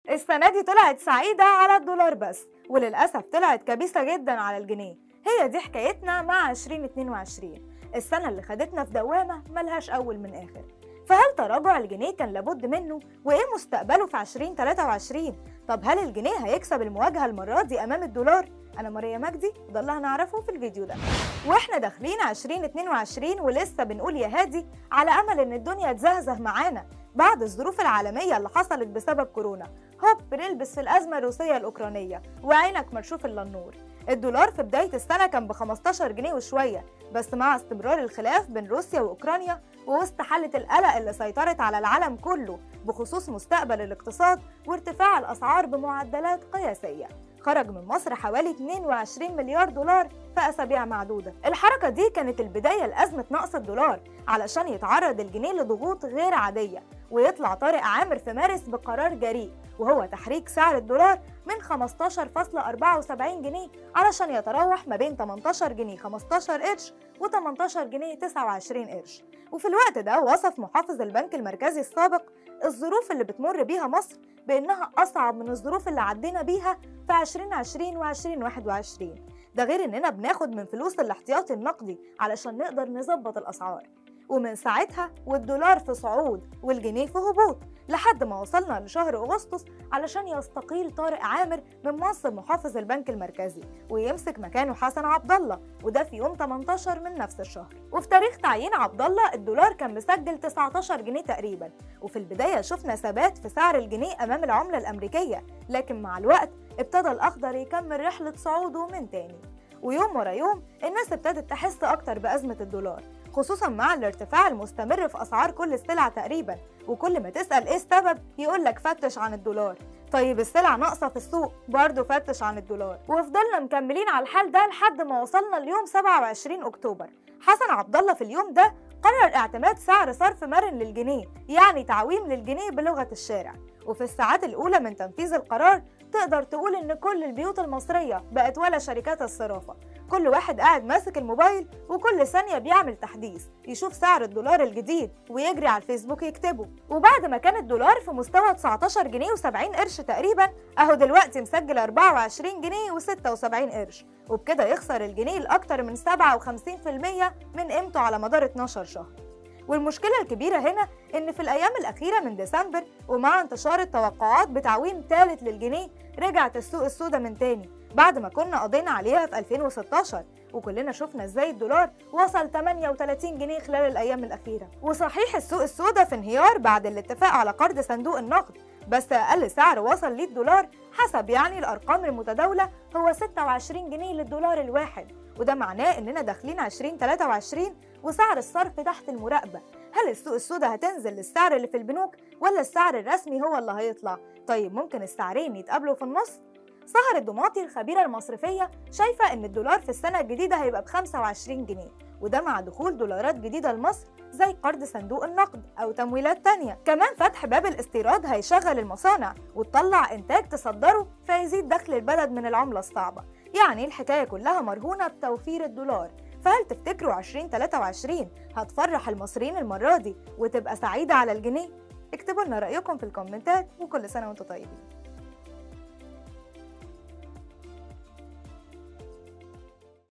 السنة دي طلعت سعيدة على الدولار بس وللأسف طلعت كبيسة جدا على الجنيه هي دي حكايتنا مع 2022 السنة اللي خدتنا في دوامة ملهاش أول من آخر فهل تراجع الجنيه كان لابد منه؟ وإيه مستقبله في 2023؟ طب هل الجنيه هيكسب المواجهة المرة دي أمام الدولار؟ أنا ماريا مجدي وده اللي هنعرفه في الفيديو ده واحنا داخلين 2022 ولسه بنقول يا هادي على أمل إن الدنيا تزهزه معانا بعد الظروف العالمية اللي حصلت بسبب كورونا هوب بنلبس في الأزمة الروسية الأوكرانية وعينك مرشوف إلا النور الدولار في بداية السنة كان ب 15 جنيه وشوية بس مع استمرار الخلاف بين روسيا وأوكرانيا ووسط حالة القلق اللي سيطرت على العالم كله بخصوص مستقبل الاقتصاد وارتفاع الأسعار بمعدلات قياسية خرج من مصر حوالي 22 مليار دولار في أسابيع معدودة الحركة دي كانت البداية لأزمة نقص الدولار علشان يتعرض الجنيه لضغوط غير عادية ويطلع طارق عامر في مارس بقرار جريء وهو تحريك سعر الدولار من 15.74 جنيه علشان يتراوح ما بين 18 جنيه 15 قرش و18 جنيه 29 قرش وفي الوقت ده وصف محافظ البنك المركزي السابق الظروف اللي بتمر بيها مصر بإنها أصعب من الظروف اللي عدينا بيها في 2020 و 2021 ده غير إننا بناخد من فلوس الاحتياطي النقدي علشان نقدر نظبط الأسعار ومن ساعتها والدولار في صعود والجنيه في هبوط لحد ما وصلنا لشهر أغسطس علشان يستقيل طارق عامر من منصب محافظ البنك المركزي ويمسك مكانه حسن عبد الله وده في يوم 18 من نفس الشهر وفي تاريخ تعيين عبد الله الدولار كان مسجل 19 جنيه تقريبا وفي البداية شفنا ثبات في سعر الجنيه أمام العملة الأمريكية لكن مع الوقت ابتدى الأخضر يكمل رحلة صعوده من تاني ويوم ورا يوم الناس ابتدت تحس أكتر بأزمة الدولار خصوصا مع الارتفاع المستمر في اسعار كل السلع تقريبا وكل ما تسال ايه السبب يقول لك فتش عن الدولار طيب السلع ناقصه في السوق برضه فتش عن الدولار وفضلنا مكملين على الحال ده لحد ما وصلنا اليوم 27 اكتوبر حسن عبد الله في اليوم ده قرر اعتماد سعر صرف مرن للجنيه يعني تعويم للجنيه بلغه الشارع وفي الساعات الاولى من تنفيذ القرار تقدر تقول ان كل البيوت المصريه بقت ولا شركات الصرافه كل واحد قاعد ماسك الموبايل وكل ثانيه بيعمل تحديث يشوف سعر الدولار الجديد ويجري على الفيسبوك يكتبه وبعد ما كان الدولار في مستوى 19 جنيه و70 قرش تقريبا اهو دلوقتي مسجل 24 جنيه و76 قرش وبكده يخسر الجنيه لاكثر من 57% من قيمته على مدار 12 شهر والمشكلة الكبيرة هنا إن في الأيام الأخيرة من ديسمبر ومع انتشار التوقعات بتعويم ثالث للجنيه رجعت السوق السوداء من تاني بعد ما كنا قضينا عليها في 2016 وكلنا شفنا ازاي الدولار وصل 38 جنيه خلال الأيام الأخيرة وصحيح السوق السوداء في انهيار بعد الاتفاق على قرض صندوق النقد بس أقل سعر وصل ليه الدولار حسب يعني الأرقام المتداولة هو 26 جنيه للدولار الواحد وده معناه إننا داخلين 2023 وسعر الصرف تحت المراقبة هل السوق السوداء هتنزل للسعر اللي في البنوك ولا السعر الرسمي هو اللي هيطلع طيب ممكن السعرين يتقابلوا في النص سهر الدماطي الخبيرة المصرفية شايفة إن الدولار في السنة الجديدة هيبقى ب 25 جنيه وده مع دخول دولارات جديدة لمصر زي قرض صندوق النقد أو تمويلات تانية كمان فتح باب الاستيراد هيشغل المصانع وتطلع إنتاج تصدره فيزيد دخل البلد من العملة الصعبة يعني الحكاية كلها مرهونة بتوفير الدولار فهل تفتكروا 2023 هتفرح المصريين المرة دي وتبقى سعيدة على الجنيه؟ اكتبوا لنا رأيكم في الكومنتات وكل سنة وانتم طيبين